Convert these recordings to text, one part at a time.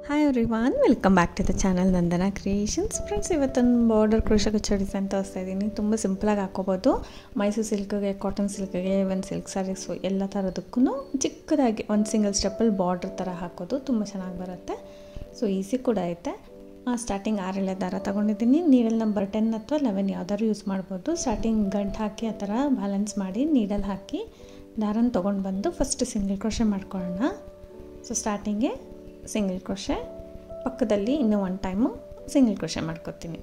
hi everyone welcome back to the channel Nandana creations friends ಇವತ್ತೊಂದು border crochet ಕಚ್ಚೋ design ತೋರಿಸ್ತಾ ಇದ್ದೀನಿ ತುಂಬ ಸಿಂಪಲಾಗಿ ಹಾಕೋಬೋದು ಮೈಸೂರು ಸಿಲ್ಕ್ಗೆ ಕಾಟನ್ ಸಿಲ್ಕ್ಗೆ ಒಂದು ಸಿಲ್ಕ್ ಸ್ಯಾರೀಸು ಎಲ್ಲ ಥರದಕ್ಕೂ ಚಿಕ್ಕದಾಗಿ ಒಂದು ಸಿಂಗಲ್ ಸ್ಟೆಪ್ಪಲ್ಲಿ ಬಾರ್ಡರ್ ಥರ ಹಾಕೋದು ತುಂಬ ಚೆನ್ನಾಗಿ ಬರುತ್ತೆ ಸೊ ಈಸಿ ಕೂಡ ಐತೆ ಸ್ಟಾರ್ಟಿಂಗ್ ಆರೆಳೆ ದಾರ ತೊಗೊಂಡಿದ್ದೀನಿ ನೀಡಲ್ ನಂಬರ್ ಟೆನ್ ಅಥವಾ ಲೆವೆನ್ ಯಾವ್ದಾದ್ರು ಯೂಸ್ ಮಾಡ್ಬೋದು ಸ್ಟಾರ್ಟಿಂಗ್ ಗಂಟು ಹಾಕಿ ಆ ಥರ ಬ್ಯಾಲೆನ್ಸ್ ಮಾಡಿ ನೀಡಲ್ ಹಾಕಿ ದಾರನ ತೊಗೊಂಡು ಬಂದು ಫಸ್ಟ್ ಸಿಂಗಲ್ ಕ್ರೋಶೆ ಮಾಡ್ಕೊಳ್ಳೋಣ ಸೊ ಸ್ಟಾರ್ಟಿಂಗೆ ಸಿಂಗಲ್ ಕ್ರೋಶೆ ಪಕ್ಕದಲ್ಲಿ ಇನ್ನೂ ಒನ್ ಟೈಮು ಸಿಂಗಲ್ ಕ್ರೋಶೆ ಮಾಡ್ಕೊತೀನಿ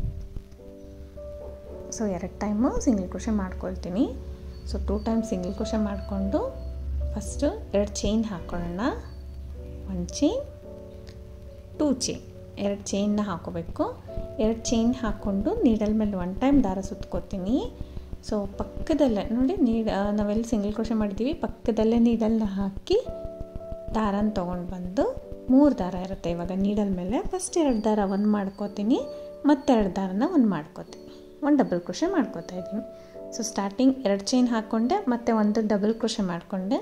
ಸೊ ಎರಡು ಟೈಮು ಸಿಂಗಲ್ ಕ್ರೋಶೆ ಮಾಡ್ಕೊಳ್ತೀನಿ so two time single crochet ಮಾಡಿಕೊಂಡು ಫಸ್ಟು ಎರಡು ಚೈನ್ ಹಾಕ್ಕೊಳ್ಳೋಣ ಒನ್ ಚೈನ್ ಟೂ ಚೈನ್ ಎರಡು ಚೈನ್ನ ಹಾಕೋಬೇಕು ಎರಡು ಚೈನ್ ಹಾಕ್ಕೊಂಡು ನೀಡಲ್ ಮೇಲೆ ಒನ್ ಟೈಮ್ ದಾರ ಸುತ್ಕೋತೀನಿ ಸೊ ಪಕ್ಕದಲ್ಲೇ ನೋಡಿ ನೀಡ ನಾವೆಲ್ಲಿ ಸಿಂಗಲ್ ಕ್ರೋಶೆ ಮಾಡಿದ್ದೀವಿ ಪಕ್ಕದಲ್ಲೇ ನೀಡಲ್ನ ಹಾಕಿ ದಾರನ ತೊಗೊಂಡು ಬಂದು ಮೂರು ದಾರ ಇರುತ್ತೆ ಇವಾಗ ನೀಡಲ್ ಮೇಲೆ ಫಸ್ಟ್ ಎರಡು ದಾರ ಒಂದು ಮಾಡ್ಕೋತೀನಿ ಮತ್ತೆರಡು ದಾರನ ಒಂದು ಮಾಡ್ಕೋತೀನಿ ಒಂದು ಡಬಲ್ ಕ್ರೋಶೆ ಮಾಡ್ಕೋತಾ ಇದ್ದೀನಿ ಸೊ ಸ್ಟಾರ್ಟಿಂಗ್ ಎರಡು ಚೈನ್ ಹಾಕ್ಕೊಂಡೆ ಮತ್ತು ಒಂದು ಡಬಲ್ ಕ್ರೋಶೆ ಮಾಡಿಕೊಂಡೆ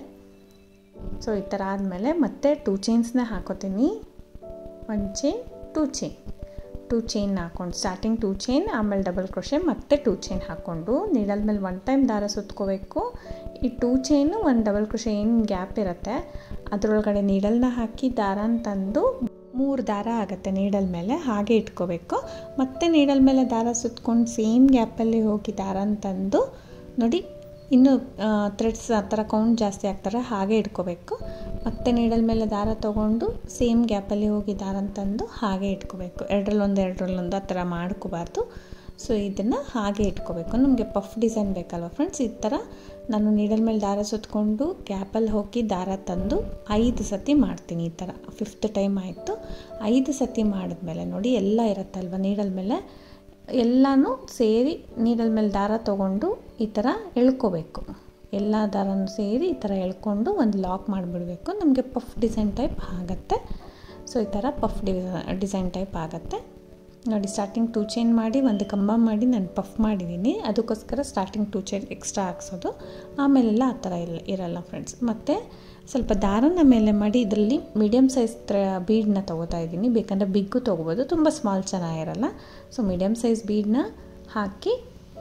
ಸೊ ಈ ಥರ ಆದಮೇಲೆ ಮತ್ತೆ ಟೂ ಚೈನ್ಸ್ನ ಹಾಕೋತೀನಿ ಒಂದು chain two chain two chain ಹಾಕ್ಕೊಂಡು ಸ್ಟಾರ್ಟಿಂಗ್ ಟೂ ಚೈನ್ ಆಮೇಲೆ ಡಬಲ್ ಕ್ರೋಶೆ ಮತ್ತೆ ಟೂ ಚೈನ್ ಹಾಕ್ಕೊಂಡು ನೀಡಲ್ ಮೇಲೆ ಒನ್ ಟೈಮ್ ದಾರ ಸುತ್ಕೋಬೇಕು ಈ ಟೂ ಚೈನು ಒಂದು ಡಬಲ್ ಕ್ರೋಶೆ ಏನು ಗ್ಯಾಪ್ ಇರುತ್ತೆ ಅದರೊಳಗಡೆ ನೀಡಲ್ನ ಹಾಕಿ ದಾರನ ತಂದು ಮೂರು ದಾರ ಆಗುತ್ತೆ ನೀಡಲ್ ಮೇಲೆ ಹಾಗೆ ಇಟ್ಕೋಬೇಕು ಮತ್ತು ನೀಡಲ್ ಮೇಲೆ ದಾರ ಸುತ್ಕೊಂಡು ಸೇಮ್ ಗ್ಯಾಪಲ್ಲಿ ಹೋಗಿ ದಾರನ ತಂದು ನೋಡಿ ಇನ್ನು ಥ್ರೆಡ್ಸ್ ಆ ಥರ ಕೌಂಟ್ ಜಾಸ್ತಿ ಆಗ್ತಾರೆ ಹಾಗೆ ಇಟ್ಕೋಬೇಕು ಮತ್ತು ನೀಡಲ್ ಮೇಲೆ ದಾರ ತೊಗೊಂಡು ಸೇಮ್ ಗ್ಯಾಪಲ್ಲಿ ಹೋಗಿ ದಾರನ ತಂದು ಹಾಗೆ ಇಟ್ಕೋಬೇಕು ಎರಡರಲ್ಲೊಂದು ಎರಡರಲ್ಲೊಂದು ಆ ಥರ ಮಾಡ್ಕೋಬಾರ್ದು ಸೊ ಇದನ್ನು ಹಾಗೆ ಇಟ್ಕೋಬೇಕು ನಮಗೆ ಪಫ್ ಡಿಸೈನ್ ಬೇಕಲ್ವ ಫ್ರೆಂಡ್ಸ್ ಈ ಥರ ನಾನು ನೀಡಲ್ ಮೇಲೆ ದಾರ ಸುತ್ಕೊಂಡು ಗ್ಯಾಪಲ್ಲಿ ಹೋಗಿ ದಾರ ತಂದು ಐದು ಸತಿ ಮಾಡ್ತೀನಿ ಈ ಥರ ಫಿಫ್ತ್ ಟೈಮ್ ಆಯಿತು ಐದು ಸತಿ ಮಾಡಿದ್ಮೇಲೆ ನೋಡಿ ಎಲ್ಲ ಇರುತ್ತಲ್ವ ನೀಡಲ್ ಮೇಲೆ ಎಲ್ಲನೂ ಸೇರಿ ನೀಡಲ್ ಮೇಲೆ ದಾರ ತೊಗೊಂಡು ಈ ಥರ ಎಳ್ಕೋಬೇಕು ಎಲ್ಲ ದಾರನೂ ಸೇರಿ ಈ ಥರ ಎಳ್ಕೊಂಡು ಒಂದು ಲಾಕ್ ಮಾಡಿಬಿಡಬೇಕು ನಮಗೆ ಪಫ್ ಡಿಸೈನ್ ಟೈಪ್ ಆಗುತ್ತೆ ಸೊ ಈ ಥರ ಪಫ್ ಡಿ ಡಿಸೈನ್ ಟೈಪ್ ಆಗುತ್ತೆ ನೋಡಿ ಸ್ಟಾರ್ಟಿಂಗ್ ಟೂ ಚೈನ್ ಮಾಡಿ ಒಂದು ಕಂಬ ಮಾಡಿ ನಾನು ಪಫ್ ಮಾಡಿದ್ದೀನಿ ಅದಕ್ಕೋಸ್ಕರ ಸ್ಟಾರ್ಟಿಂಗ್ ಟೂ ಚೈನ್ ಎಕ್ಸ್ಟ್ರಾ ಹಾಕ್ಸೋದು ಆಮೇಲೆಲ್ಲ ಆ ಥರ ಇಲ್ಲ ಇರಲ್ಲ ಫ್ರೆಂಡ್ಸ್ ಮತ್ತು ಸ್ವಲ್ಪ ದಾರನ ಮೇಲೆ ಮಾಡಿ ಇದರಲ್ಲಿ ಮೀಡಿಯಮ್ ಸೈಜ್ ಬೀಡನ್ನ ತೊಗೋತಾ ಇದ್ದೀನಿ ಬೇಕಂದರೆ ಬಿಗ್ಗು ತೊಗೋಬೋದು ತುಂಬ ಸ್ಮಾಲ್ ಚೆನ್ನಾಗಿರಲ್ಲ ಸೊ ಮೀಡಿಯಮ್ ಸೈಜ್ ಬೀಡನ್ನ ಹಾಕಿ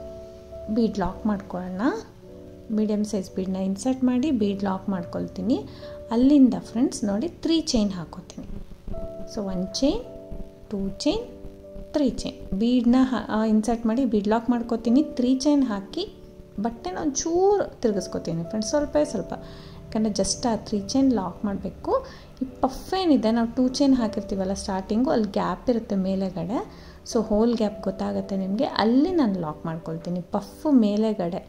ಬೀಡ್ ಲಾಕ್ ಮಾಡ್ಕೊಳ್ಳೋಣ ಮೀಡಿಯಮ್ ಸೈಜ್ ಬೀಡನ್ನ ಇನ್ಸರ್ಟ್ ಮಾಡಿ ಬೀಡ್ ಲಾಕ್ ಮಾಡ್ಕೊಳ್ತೀನಿ ಅಲ್ಲಿಂದ ಫ್ರೆಂಡ್ಸ್ ನೋಡಿ ತ್ರೀ ಚೈನ್ ಹಾಕೋತೀನಿ so one chain two chain three chain ಬೀಡನ್ನ ಇನ್ಸರ್ಟ್ ಮಾಡಿ ಬೀಡ್ ಲಾಕ್ ಮಾಡ್ಕೋತೀನಿ ತ್ರೀ ಚೈನ್ ಹಾಕಿ ಬಟ್ಟೆನ ಒಂಚೂರು ತಿರುಗಿಸ್ಕೊತೀನಿ ಫ್ರೆಂಡ್ಸ್ ಸ್ವಲ್ಪ ಸ್ವಲ್ಪ ಯಾಕಂದರೆ ಜಸ್ಟ್ ಆ ತ್ರೀ ಚೈನ್ ಲಾಕ್ ಮಾಡಬೇಕು ಈ ಪಫ್ ಏನಿದೆ ನಾವು ಟೂ ಚೈನ್ ಹಾಕಿರ್ತೀವಲ್ಲ ಸ್ಟಾರ್ಟಿಂಗು ಅಲ್ಲಿ ಗ್ಯಾಪ್ ಇರುತ್ತೆ ಮೇಲೆಗಡೆ ಸೊ ಹೋಲ್ ಗ್ಯಾಪ್ ಗೊತ್ತಾಗುತ್ತೆ ನಿಮಗೆ ಅಲ್ಲಿ ನಾನು ಲಾಕ್ ಮಾಡ್ಕೊಳ್ತೀನಿ ಪಫ್ ಮೇಲೆಗಡೆ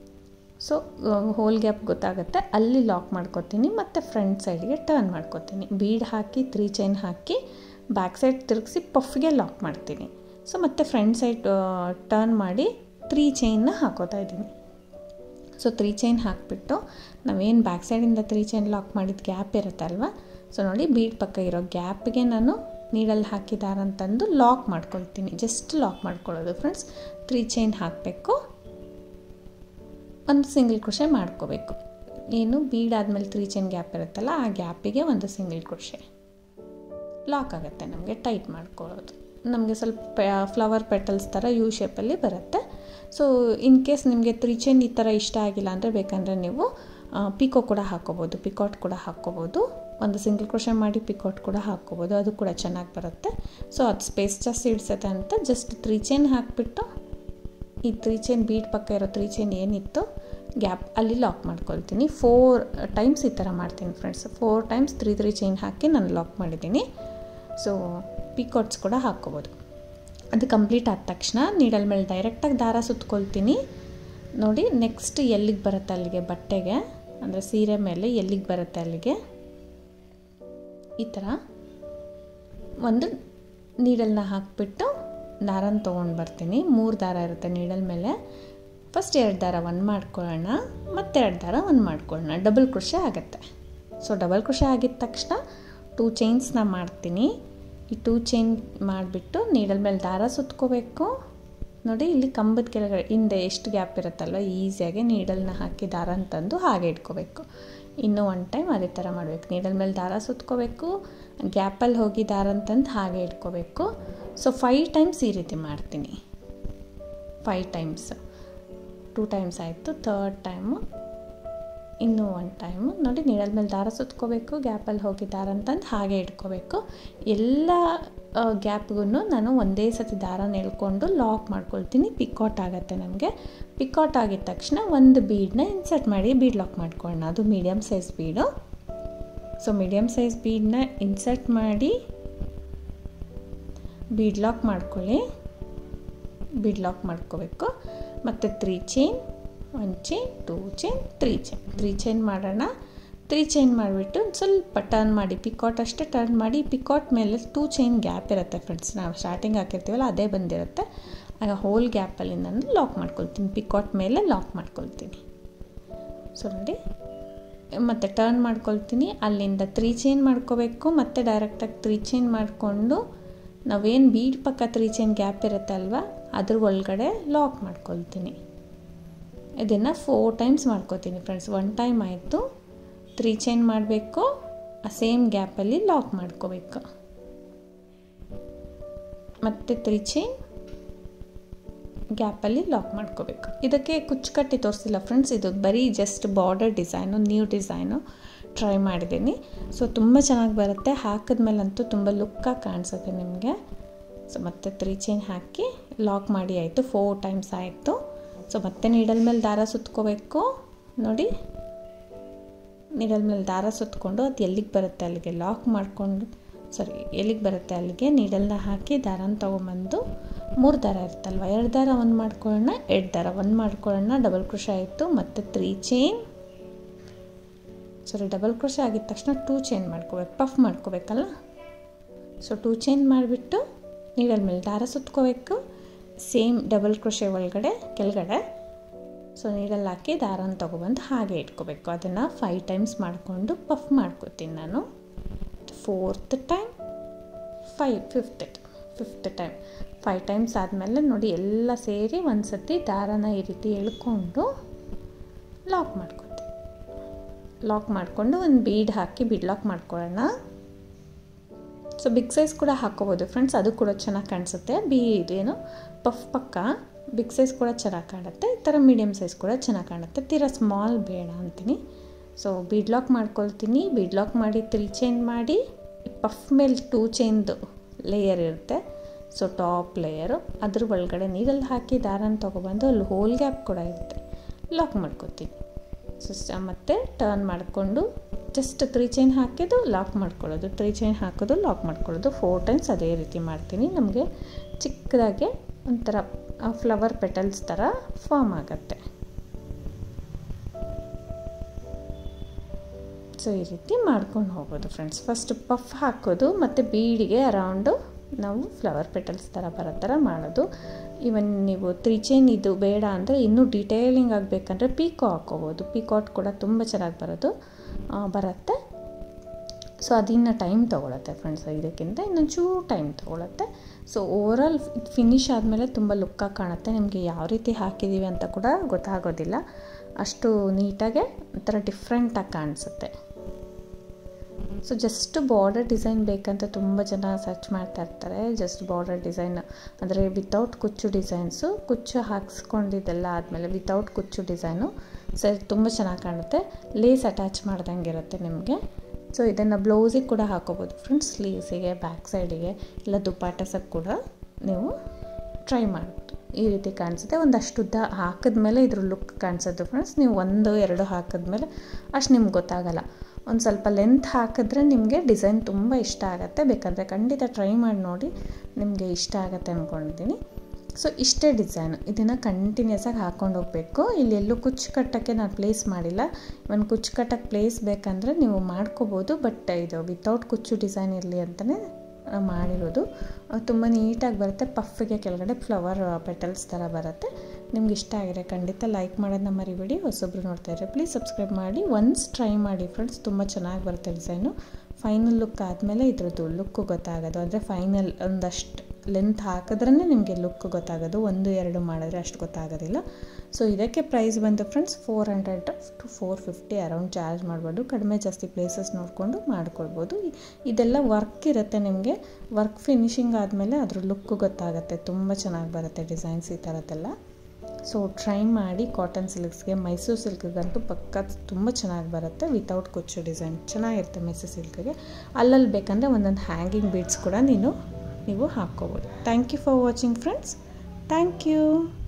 ಸೊ ಹೋಲ್ ಗ್ಯಾಪ್ ಗೊತ್ತಾಗುತ್ತೆ ಅಲ್ಲಿ ಲಾಕ್ ಮಾಡ್ಕೊತೀನಿ ಮತ್ತು ಫ್ರಂಟ್ ಸೈಡ್ಗೆ ಟರ್ನ್ ಮಾಡ್ಕೊತೀನಿ ಬೀಡ್ ಹಾಕಿ ತ್ರೀ ಚೈನ್ ಹಾಕಿ ಬ್ಯಾಕ್ ಸೈಡ್ ತಿರುಗಿಸಿ ಪಫ್ಗೆ ಲಾಕ್ ಮಾಡ್ತೀನಿ ಸೊ ಮತ್ತು ಫ್ರಂಟ್ ಸೈಡ್ ಟರ್ನ್ ಮಾಡಿ ತ್ರೀ ಚೈನ್ನ ಹಾಕೋತಾ ಇದ್ದೀನಿ ಸೊ ತ್ರೀ ಚೈನ್ ಹಾಕಿಬಿಟ್ಟು ನಾವೇನು ಬ್ಯಾಕ್ ಸೈಡಿಂದ ತ್ರೀ ಚೈನ್ ಲಾಕ್ ಮಾಡಿದ ಗ್ಯಾಪ್ ಇರುತ್ತಲ್ವ ಸೊ ನೋಡಿ ಬೀಡ್ ಪಕ್ಕ ಇರೋ ಗ್ಯಾಪ್ಗೆ ನಾನು ನೀಡಲ್ಲಿ ಹಾಕಿದಾರಂತಂದು ಲಾಕ್ ಮಾಡ್ಕೊಳ್ತೀನಿ ಜಸ್ಟ್ ಲಾಕ್ ಮಾಡ್ಕೊಳ್ಳೋದು ಫ್ರೆಂಡ್ಸ್ ತ್ರೀ ಚೈನ್ ಹಾಕಬೇಕು ಒಂದು ಸಿಂಗಲ್ ಕ್ರೋಶೆ ಮಾಡ್ಕೋಬೇಕು ಏನು ಬೀಡ್ ಆದಮೇಲೆ ತ್ರೀ ಚೈನ್ ಗ್ಯಾಪ್ ಇರುತ್ತಲ್ಲ ಆ ಗ್ಯಾಪಿಗೆ ಒಂದು ಸಿಂಗಲ್ ಕ್ರೋಶೆ ಲಾಕ್ ಆಗುತ್ತೆ ನಮಗೆ ಟೈಟ್ ಮಾಡ್ಕೊಳ್ಳೋದು ನಮಗೆ ಸ್ವಲ್ಪ ಫ್ಲವರ್ ಪೆಟಲ್ಸ್ ಥರ ಯು ಶೇಪಲ್ಲಿ ಬರುತ್ತೆ ಸೊ ಇನ್ ಕೇಸ್ ನಿಮಗೆ ತ್ರೀ ಚೈನ್ ಈ ಥರ ಇಷ್ಟ ಆಗಿಲ್ಲ ಅಂದರೆ ಬೇಕಂದರೆ ನೀವು ಪಿಕೋ ಕೂಡ ಹಾಕ್ಕೋಬೋದು ಪಿಕಾಟ್ ಕೂಡ ಹಾಕ್ಕೋಬೋದು ಒಂದು ಸಿಂಗಲ್ ಕ್ರೋಶೆ ಮಾಡಿ ಪಿಕಾಟ್ ಕೂಡ ಹಾಕ್ಕೋಬೋದು ಅದು ಕೂಡ ಚೆನ್ನಾಗಿ ಬರುತ್ತೆ ಸೊ ಅದು ಸ್ಪೇಸ್ ಜಾಸ್ತಿ ಇಡ್ಸತ್ತೆ ಅಂತ ಜಸ್ಟ್ ತ್ರೀ ಚೈನ್ ಹಾಕಿಬಿಟ್ಟು ಈ ತ್ರೀ ಚೈನ್ ಬೀಡ್ ಪಕ್ಕ ಇರೋ ತ್ರೀ ಚೈನ್ ಏನಿತ್ತು ಗ್ಯಾಪ್ ಅಲ್ಲಿ ಲಾಕ್ ಮಾಡ್ಕೊಳ್ತೀನಿ ಫೋರ್ ಟೈಮ್ಸ್ ಈ ಥರ ಮಾಡ್ತೀನಿ friends four times three three chain ಹಾಕಿ ನಾನು ಲಾಕ್ ಮಾಡಿದ್ದೀನಿ ಸೊ ಪಿಕಾಟ್ಸ್ ಕೂಡ ಹಾಕ್ಕೋಬೋದು ಅದು ಕಂಪ್ಲೀಟ್ ಆದ ತಕ್ಷಣ ನೀಡಲ್ ಮೇಲೆ ಡೈರೆಕ್ಟಾಗಿ ದಾರ ಸುತ್ಕೊಳ್ತೀನಿ ನೋಡಿ ನೆಕ್ಸ್ಟ್ ಎಲ್ಲಿಗೆ ಬರುತ್ತೆ ಅಲ್ಲಿಗೆ ಬಟ್ಟೆಗೆ ಅಂದರೆ ಸೀರೆ ಮೇಲೆ ಎಲ್ಲಿಗೆ ಬರುತ್ತೆ ಅಲ್ಲಿಗೆ ಈ ಥರ ಒಂದು ನೀಡಲ್ನ ಹಾಕಿಬಿಟ್ಟು ದಾರನ ತೊಗೊಂಡು ಬರ್ತೀನಿ ಮೂರು ದಾರ ಇರುತ್ತೆ ನೀಡಲ್ ಮೇಲೆ ಫಸ್ಟ್ ಎರಡು ದಾರ ಒಂದು ಮಾಡ್ಕೊಳ್ಳೋಣ ಮತ್ತೆರಡು ದಾರ ಒಂದು ಮಾಡ್ಕೊಳ್ಳೋಣ ಡಬಲ್ ಕ್ರೋಶೆ ಆಗುತ್ತೆ ಸೊ ಡಬಲ್ ಕ್ರೋಶೆ ಆಗಿದ ತಕ್ಷಣ ಟೂ ಚೈನ್ಸ್ನ ಮಾಡ್ತೀನಿ ಈ ಟೂ ಚೈನ್ ಮಾಡಿಬಿಟ್ಟು ನೀಡಲ್ ಮೇಲೆ ದಾರ ಸುತ್ಕೋಬೇಕು ನೋಡಿ ಇಲ್ಲಿ ಕಂಬದ ಕೆಳಗಡೆ ಹಿಂದೆ ಎಷ್ಟು ಗ್ಯಾಪ್ ಇರುತ್ತಲ್ವ ಈಸಿಯಾಗಿ ನೀಡಲ್ನ ಹಾಕಿ ದಾರ ತಂದು ಹಾಗೆ ಇಟ್ಕೋಬೇಕು ಇನ್ನೂ ಒನ್ ಟೈಮ್ ಅದೇ ಥರ ಮಾಡಬೇಕು ನೀಡಲ್ ಮೇಲೆ ದಾರ ಸುತ್ಕೋಬೇಕು ಗ್ಯಾಪಲ್ಲಿ ಹೋಗಿ ದಾರ ಅಂತಂದು ಹಾಗೆ ಇಟ್ಕೋಬೇಕು ಸೊ ಫೈವ್ ಟೈಮ್ಸ್ ಈ ರೀತಿ ಮಾಡ್ತೀನಿ ಫೈವ್ ಟೈಮ್ಸ್ ಟೂ ಟೈಮ್ಸ್ ಆಯಿತು ಥರ್ಡ್ ಟೈಮು ಇನ್ನೂ ಒನ್ ಟೈಮು ನೋಡಿ ನೀಡಲ್ ಮೇಲೆ ದಾರ ಸುತ್ಕೋಬೇಕು ಗ್ಯಾಪಲ್ಲಿ ಹೋಗಿ ದಾರ ಅಂತಂದು ಹಾಗೆ ಇಟ್ಕೋಬೇಕು ಎಲ್ಲ ಗ್ಯಾಪ್ಗೂ ನಾನು ಒಂದೇ ಸತಿ ದಾರನ ಎಳ್ಕೊಂಡು ಲಾಕ್ ಮಾಡ್ಕೊಳ್ತೀನಿ ಪಿಕಾಟ್ ಆಗುತ್ತೆ ನನಗೆ ಪಿಕಾಟ್ ಆಗಿದ ತಕ್ಷಣ ಒಂದು ಬೀಡನ್ನ ಇನ್ಸರ್ಟ್ ಮಾಡಿ ಬೀಡ್ ಲಾಕ್ ಮಾಡ್ಕೊಳ್ಳೋಣ ಅದು medium size bead so medium size ಬೀಡನ್ನ ಇನ್ಸರ್ಟ್ ಮಾಡಿ ಬೀಡ್ ಲಾಕ್ ಮಾಡ್ಕೊಳ್ಳಿ ಬೀಡ್ ಲಾಕ್ ಮಾಡ್ಕೋಬೇಕು ಮತ್ತು three chain one chain two chain three chain three chain ಮಾಡೋಣ ತ್ರೀ ಚೈನ್ ಮಾಡಿಬಿಟ್ಟು ಸ್ವಲ್ಪ ಟರ್ನ್ ಮಾಡಿ ಪಿಕಾಟ್ ಅಷ್ಟೇ ಟರ್ನ್ ಮಾಡಿ ಪಿಕಾಟ್ ಮೇಲೆ ಟೂ ಚೈನ್ ಗ್ಯಾಪ್ ಇರುತ್ತೆ ಫ್ರೆಂಡ್ಸ್ ನಾವು ಸ್ಟಾರ್ಟಿಂಗ್ ಹಾಕಿರ್ತೀವಲ್ಲ ಅದೇ ಬಂದಿರುತ್ತೆ ಆಗ ಹೋಲ್ ಗ್ಯಾಪಲ್ಲಿ ನಾನು ಲಾಕ್ ಮಾಡ್ಕೊಳ್ತೀನಿ ಪಿಕಾಟ್ ಮೇಲೆ ಲಾಕ್ ಮಾಡ್ಕೊಳ್ತೀನಿ ಸೊ ನೋಡಿ ಮತ್ತು ಟರ್ನ್ ಮಾಡ್ಕೊಳ್ತೀನಿ ಅಲ್ಲಿಂದ ತ್ರೀ ಚೈನ್ ಮಾಡ್ಕೋಬೇಕು ಮತ್ತು ಡೈರೆಕ್ಟಾಗಿ ತ್ರೀ ಚೈನ್ ಮಾಡಿಕೊಂಡು ನಾವೇನು ಬೀಡ್ ಪಕ್ಕ ತ್ರೀ ಚೈನ್ ಗ್ಯಾಪ್ ಇರುತ್ತೆ ಅಲ್ವಾ ಅದ್ರ ಒಳಗಡೆ ಲಾಕ್ ಮಾಡ್ಕೊಳ್ತೀನಿ ಇದನ್ನು ಫೋರ್ ಟೈಮ್ಸ್ ಮಾಡ್ಕೋತೀನಿ ಫ್ರೆಂಡ್ಸ್ ಒನ್ ಟೈಮ್ ಆಯಿತು ತ್ರೀ ಚೈನ್ ಮಾಡಬೇಕು ಆ ಸೇಮ್ ಗ್ಯಾಪಲ್ಲಿ ಲಾಕ್ ಮಾಡ್ಕೋಬೇಕು ಮತ್ತು ತ್ರೀ ಚೈನ್ ಗ್ಯಾಪಲ್ಲಿ ಲಾಕ್ ಮಾಡ್ಕೋಬೇಕು ಇದಕ್ಕೆ ಕುಚ್ಚು ಕಟ್ಟಿ ತೋರಿಸಿಲ್ಲ ಫ್ರೆಂಡ್ಸ್ ಇದು ಬರೀ just border design new design try ಮಾಡಿದ್ದೀನಿ ಸೊ ತುಂಬ ಚೆನ್ನಾಗಿ ಬರುತ್ತೆ ಹಾಕಿದ್ಮೇಲಂತೂ ತುಂಬ ಲುಕ್ಕಾಗಿ ಕಾಣಿಸುತ್ತೆ ನಿಮಗೆ ಸೊ ಮತ್ತೆ ತ್ರೀ ಚೈನ್ ಹಾಕಿ ಲಾಕ್ ಮಾಡಿ ಆಯಿತು ಫೋರ್ ಟೈಮ್ಸ್ ಆಯಿತು ಸೊ ಮತ್ತೆ ನೀಡಲ್ ಮೇಲೆ ದಾರ ಸುತ್ಕೋಬೇಕು ನೋಡಿ ನೀಡಲ್ ಮೇಲೆ ದಾರ ಸುತ್ಕೊಂಡು ಅದು ಎಲ್ಲಿಗೆ ಬರುತ್ತೆ ಅಲ್ಲಿಗೆ ಲಾಕ್ ಮಾಡಿಕೊಂಡು ಸಾರಿ ಎಲ್ಲಿಗೆ ಬರುತ್ತೆ ಅಲ್ಲಿಗೆ ನೀಡಲ್ನ ಹಾಕಿ ದಾರನ ತೊಗೊಂಬಂದು ಮೂರು ದಾರ ಇರುತ್ತಲ್ವ ಎರಡು ದಾರ ಒಂದು ಮಾಡ್ಕೊಳ್ಳೋಣ ಎರಡು ದಾರ ಒಂದು ಮಾಡ್ಕೊಳ್ಳೋಣ ಡಬಲ್ ಕ್ರೋಶ ಆಯಿತು ಮತ್ತು three chain sorry double crochet ಆಗಿದ ತಕ್ಷಣ ಟೂ ಚೈನ್ ಮಾಡ್ಕೋಬೇಕು ಪಫ್ ಮಾಡ್ಕೋಬೇಕಲ್ಲ ಸೊ ಟೂ ಚೈನ್ ಮಾಡಿಬಿಟ್ಟು ನೀಡಲ್ ಮೇಲೆ ದಾರ ಸುತ್ಕೋಬೇಕು ಸೇಮ್ ಡಬಲ್ ಕ್ರೋಶೆ ಒಳಗಡೆ ಕೆಳಗಡೆ ಸೊ ನೀರಲ್ಲಿ ಹಾಕಿ ದಾರನ ತೊಗೊಬಂದು ಹಾಗೆ ಇಟ್ಕೋಬೇಕು ಅದನ್ನು ಫೈವ್ ಟೈಮ್ಸ್ ಮಾಡಿಕೊಂಡು ಪಫ್ ಮಾಡ್ಕೋತೀನಿ ನಾನು fourth time five fifth fifth time five times ಆದಮೇಲೆ ನೋಡಿ ಎಲ್ಲ ಸೇರಿ ಒಂದು ಸತಿ ದಾರನ ಈ ರೀತಿ ಎಳ್ಕೊಂಡು ಲಾಕ್ ಮಾಡ್ಕೊತೀನಿ ಲಾಕ್ ಮಾಡಿಕೊಂಡು ಒಂದು ಬೀಡ್ ಹಾಕಿ ಬೀಡ್ ಲಾಕ್ ಮಾಡ್ಕೊಳ್ಳೋಣ ಸೊ ಬಿಗ್ ಸೈಜ್ ಕೂಡ ಹಾಕೋಬೋದು ಫ್ರೆಂಡ್ಸ್ ಅದು ಕೂಡ ಚೆನ್ನಾಗಿ ಕಾಣಿಸುತ್ತೆ ಬಿ ಇದೇನು ಪಫ್ ಪಕ್ಕ ಬಿಗ್ ಸೈಜ್ ಕೂಡ ಚೆನ್ನಾಗಿ ಕಾಣುತ್ತೆ ಈ ಥರ ಮೀಡಿಯಮ್ ಸೈಜ್ ಕೂಡ ಚೆನ್ನಾಗಿ ಕಾಣುತ್ತೆ ತೀರಾ ಸ್ಮಾಲ್ ಬೇಡ ಅಂತೀನಿ ಸೊ ಬೀಡ್ ಲಾಕ್ ಮಾಡ್ಕೊಳ್ತೀನಿ ಬೀಡ್ ಲಾಕ್ ಮಾಡಿ ತ್ರೀ ಚೈನ್ ಮಾಡಿ ಪಫ್ ಮೇಲೆ ಟೂ ಚೈನ್ದು ಲೇಯರ್ ಇರುತ್ತೆ ಸೊ ಟಾಪ್ ಲೇಯರು ಅದ್ರ ಒಳಗಡೆ ನೀರಲ್ಲಿ ಹಾಕಿ ದಾರನ ತೊಗೊಬಂದು ಅಲ್ಲಿ ಹೋಲ್ ಗ್ಯಾಪ್ ಕೂಡ ಇರುತ್ತೆ ಲಾಕ್ ಮಾಡ್ಕೊತೀನಿ ಸೊ ಮತ್ತು ಟರ್ನ್ ಮಾಡಿಕೊಂಡು ಜಸ್ಟ್ ತ್ರೀ ಚೈನ್ ಹಾಕಿದ್ದು ಲಾಕ್ ಮಾಡ್ಕೊಳ್ಳೋದು ತ್ರೀ ಚೈನ್ ಹಾಕೋದು ಲಾಕ್ ಮಾಡ್ಕೊಳ್ಳೋದು ಫೋರ್ ಟೈಮ್ಸ್ ಅದೇ ರೀತಿ ಮಾಡ್ತೀನಿ ನಮಗೆ ಚಿಕ್ಕದಾಗೆ ಒಂಥರ ಫ್ಲವರ್ ಪೆಟಲ್ಸ್ ಥರ ಫಾರ್ಮ್ ಆಗುತ್ತೆ ಸೊ ಈ ರೀತಿ ಮಾಡ್ಕೊಂಡು ಹೋಗೋದು ಫ್ರೆಂಡ್ಸ್ ಫಸ್ಟ್ ಪಫ್ ಹಾಕೋದು ಮತ್ತು ಬೀಡಿಗೆ ಅರೌಂಡು ನಾವು ಫ್ಲವರ್ ಪೆಟಲ್ಸ್ ಥರ ಬರೋ ಥರ ಮಾಡೋದು ಇವನ್ ನೀವು ತ್ರೀ ಚೈನ್ ಇದು ಬೇಡ ಅಂದರೆ ಇನ್ನೂ ಡಿಟೇಲಿಂಗ್ ಆಗಬೇಕಂದ್ರೆ ಪೀಕೋ ಹಾಕ್ಕೋಬೋದು ಪೀಕಾಟ್ ಕೂಡ ತುಂಬ ಚೆನ್ನಾಗಿ ಬರೋದು ಬರುತ್ತೆ ಸೊ ಅದಿನ್ನು ಟೈಮ್ ತೊಗೊಳತ್ತೆ ಫ್ರೆಂಡ್ಸ್ ಇದಕ್ಕಿಂತ ಇನ್ನೊಂದು ಚೂರು ಟೈಮ್ ತೊಗೊಳತ್ತೆ ಸೊ ಓವರಾಲ್ ಫಿನಿಶ್ ಆದಮೇಲೆ ತುಂಬ ಲುಕ್ಕಾಗಿ ಕಾಣುತ್ತೆ ನಿಮಗೆ ಯಾವ ರೀತಿ ಹಾಕಿದ್ದೀವಿ ಅಂತ ಕೂಡ ಗೊತ್ತಾಗೋದಿಲ್ಲ ಅಷ್ಟು ನೀಟಾಗೆ ಒಂಥರ ಡಿಫ್ರೆಂಟಾಗಿ ಕಾಣಿಸುತ್ತೆ ಸೊ ಜಸ್ಟ್ ಬಾರ್ಡರ್ ಡಿಸೈನ್ ಬೇಕಂತ ತುಂಬ ಜನ ಸರ್ಚ್ ಮಾಡ್ತಾ ಇರ್ತಾರೆ ಜಸ್ಟ್ ಬಾರ್ಡರ್ ಡಿಸೈನ್ ಅಂದರೆ ವಿತೌಟ್ ಕುಚ್ಚು ಡಿಸೈನ್ಸು ಕುಚ್ಚು ಹಾಕ್ಸ್ಕೊಂಡಿದ್ದೆಲ್ಲ ಆದಮೇಲೆ ವಿತೌಟ್ ಕುಚ್ಚು ಡಿಸೈನು ಸರ್ ತುಂಬ ಚೆನ್ನಾಗಿ ಕಾಣುತ್ತೆ ಲೇಸ್ ಅಟ್ಯಾಚ್ ಮಾಡ್ದಂಗೆ ಇರುತ್ತೆ ನಿಮಗೆ ಸೊ ಇದನ್ನು ಬ್ಲೌಸಿಗೆ ಕೂಡ ಹಾಕೋಬೋದು ಫ್ರೆಂಡ್ಸ್ ಸ್ಲೀವ್ಸಿಗೆ ಬ್ಯಾಕ್ ಸೈಡಿಗೆ ಇಲ್ಲ ದುಪ್ಪಾಟಸಕ್ಕೆ ಕೂಡ ನೀವು ಟ್ರೈ ಮಾಡ್ಬೋದು ಈ ರೀತಿ ಕಾಣಿಸುತ್ತೆ ಒಂದಷ್ಟು ಉದ್ದ ಹಾಕಿದ್ಮೇಲೆ ಇದ್ರ ಲುಕ್ ಕಾಣಿಸುತ್ತೆ ಫ್ರೆಂಡ್ಸ್ ನೀವು ಒಂದು ಎರಡು ಹಾಕಿದ್ಮೇಲೆ ಅಷ್ಟು ನಿಮ್ಗೆ ಗೊತ್ತಾಗಲ್ಲ ಒಂದು ಸ್ವಲ್ಪ ಲೆಂತ್ ಹಾಕಿದ್ರೆ ನಿಮಗೆ ಡಿಸೈನ್ ತುಂಬ ಇಷ್ಟ ಆಗುತ್ತೆ ಬೇಕಂದರೆ ಖಂಡಿತ ಟ್ರೈ ಮಾಡಿ ನೋಡಿ ನಿಮಗೆ ಇಷ್ಟ ಆಗುತ್ತೆ ಅಂದ್ಕೊಂಡಿದ್ದೀನಿ ಸೊ ಇಷ್ಟೇ ಡಿಸೈನು ಇದನ್ನು ಕಂಟಿನ್ಯೂಸ್ ಆಗಿ ಹಾಕ್ಕೊಂಡು ಹೋಗಬೇಕು ಇಲ್ಲಿ ಎಲ್ಲೂ ಕುಚ್ಚು ಕಟ್ಟೋಕ್ಕೆ ನಾನು ಪ್ಲೇಸ್ ಮಾಡಿಲ್ಲ ಒಂದು ಕುಚ್ಚು ಕಟ್ಟಕ್ಕೆ ಪ್ಲೇಸ್ ಬೇಕಂದರೆ ನೀವು ಮಾಡ್ಕೋಬೋದು ಬಟ್ ಇದು ವಿತೌಟ್ ಕುಚ್ಚು ಡಿಸೈನ್ ಇರಲಿ ಅಂತಲೇ ಮಾಡಿರೋದು ತುಂಬ ನೀಟಾಗಿ ಬರುತ್ತೆ ಪಫ್ಫಿಗೆ ಕೆಳಗಡೆ ಫ್ಲವರ್ ಪೆಟಲ್ಸ್ ಥರ ಬರುತ್ತೆ ನಿಮ್ಗೆ ಇಷ್ಟ ಆಗಿದೆ ಖಂಡಿತ ಲೈಕ್ ಮಾಡೋದನ್ನ ಮರಿಬೇಡಿ ಹೊಸೊಬ್ರು ನೋಡ್ತಾ ಇದ್ರೆ ಪ್ಲೀಸ್ ಸಬ್ಸ್ಕ್ರೈಬ್ ಮಾಡಿ ಒನ್ಸ್ ಟ್ರೈ ಮಾಡಿ ಫ್ರೆಂಡ್ಸ್ ತುಂಬ ಚೆನ್ನಾಗಿ ಬರುತ್ತೆ ಡಿಸೈನು ಫೈನಲ್ ಲುಕ್ ಆದಮೇಲೆ ಇದ್ರದ್ದು ಲುಕ್ಕು ಗೊತ್ತಾಗೋದು ಅಂದರೆ ಫೈನಲ್ ಒಂದಷ್ಟು ಲೆಂತ್ ಹಾಕಿದ್ರೇ ನಿಮಗೆ ಲುಕ್ ಗೊತ್ತಾಗೋದು ಒಂದು ಎರಡು ಮಾಡಿದ್ರೆ ಅಷ್ಟು ಗೊತ್ತಾಗೋದಿಲ್ಲ ಸೊ ಇದಕ್ಕೆ ಪ್ರೈಸ್ ಬಂದು friends four hundred to four fifty around charge ಮಾಡ್ಬೋದು ಕಡಿಮೆ ಜಾಸ್ತಿ ಪ್ಲೇಸಸ್ ನೋಡಿಕೊಂಡು ಮಾಡ್ಕೊಳ್ಬೋದು ಇದೆಲ್ಲ ವರ್ಕ್ ಇರುತ್ತೆ ನಿಮಗೆ ವರ್ಕ್ ಫಿನಿಶಿಂಗ್ ಆದಮೇಲೆ ಅದ್ರ ಲುಕ್ ಗೊತ್ತಾಗುತ್ತೆ ತುಂಬ ಚೆನ್ನಾಗಿ ಬರುತ್ತೆ ಡಿಸೈನ್ಸ್ ಈ ಥರದ್ದೆಲ್ಲ ಸೊ ಟ್ರೈ ಮಾಡಿ ಕಾಟನ್ ಸಿಲ್ಕ್ಸ್ಗೆ ಮೈಸೂರು ಸಿಲ್ಕ್ಗಂತೂ ಪಕ್ಕ ತುಂಬ ಚೆನ್ನಾಗಿ ಬರುತ್ತೆ ವಿತೌಟ್ ಕೊಚ್ಚು ಡಿಸೈನ್ ಚೆನ್ನಾಗಿರುತ್ತೆ ಮೈಸೂರು ಸಿಲ್ಕ್ಗೆ ಅಲ್ಲಲ್ಲಿ ಬೇಕಂದರೆ ಒಂದೊಂದು ಹ್ಯಾಂಗಿಂಗ್ ಬೀಡ್ಸ್ ಕೂಡ ನೀನು ನೀವು ಹಾಕ್ಕೋಬೋದು thank you for watching friends thank you